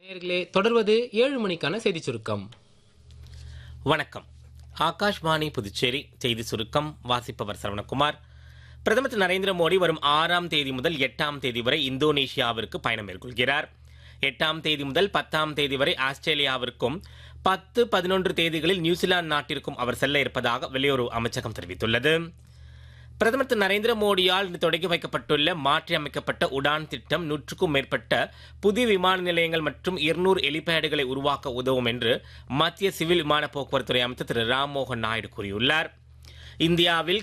நேயர்களே தொடர்வது ஏழு மணிக்கான செய்தி சுருக்கம் வணக்கம் ஆகாஷ்வாணி புதுச்சேரி செய்தி சுருக்கம் வாசிப்பவர் சரவணகுமார் பிரதமர் திரு நரேந்திர மோடி வரும் ஆறாம் தேதி முதல் எட்டாம் தேதி வரை இந்தோனேஷியாவிற்கு பயணம் மேற்கொள்கிறார் எட்டாம் தேதி முதல் பத்தாம் தேதி வரை ஆஸ்திரேலியாவிற்கும் பத்து பதினொன்று தேதிகளில் நியூசிலாந்து நாட்டிற்கும் அவர் செல்ல இருப்பதாக வெளியுறவு அமைச்சகம் தெரிவித்துள்ளது பிரதமர் திரு நரேந்திர மோடியால் இன்று தொடங்கி வைக்கப்பட்டுள்ள மாற்றியமைக்கப்பட்ட உடான் திட்டம் நூற்றுக்கும் மேற்பட்ட புதிய விமான நிலையங்கள் மற்றும் இருநூறு எலிபேடுகளை உருவாக்க உதவும் என்று மத்திய சிவில் விமான போக்குவரத்துறை அமைச்சர் திரு ராம்மோகன் நாயுடு கூறியுள்ளார் இந்தியாவில்